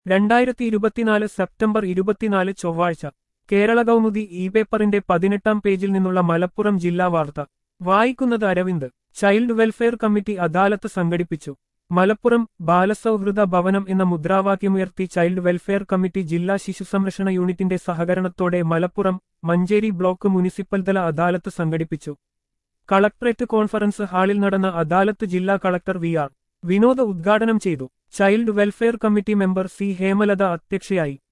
രണ്ടായിരത്തി ഇരുപത്തിനാല് സെപ്റ്റംബർ ഇരുപത്തിനാല് ചൊവ്വാഴ്ച കേരള കൗമുദി ഇ പേപ്പറിന്റെ പതിനെട്ടാം പേജിൽ നിന്നുള്ള മലപ്പുറം ജില്ലാ വാർത്ത വായിക്കുന്നത് അരവിന്ദ് ചൈൽഡ് വെൽഫെയർ കമ്മിറ്റി അദാലത്ത് സംഘടിപ്പിച്ചു മലപ്പുറം ബാലസൗഹൃദ ഭവനം എന്ന മുദ്രാവാക്യമുയർത്തി ചൈൽഡ് വെൽഫെയർ കമ്മിറ്റി ജില്ലാ ശിശുസംരക്ഷണ യൂണിറ്റിന്റെ സഹകരണത്തോടെ മലപ്പുറം മഞ്ചേരി ബ്ലോക്ക് മുനിസിപ്പൽ തല അദാലത്ത് സംഘടിപ്പിച്ചു കളക്ടറേറ്റ് കോൺഫറൻസ് ഹാളിൽ നടന്ന അദാലത്ത് ജില്ലാ കളക്ടർ വി ആർ വിനോദ് ഉദ്ഘാടനം ചെയ്തു child welfare committee member C Hemalatha അധ്യക്ഷയായി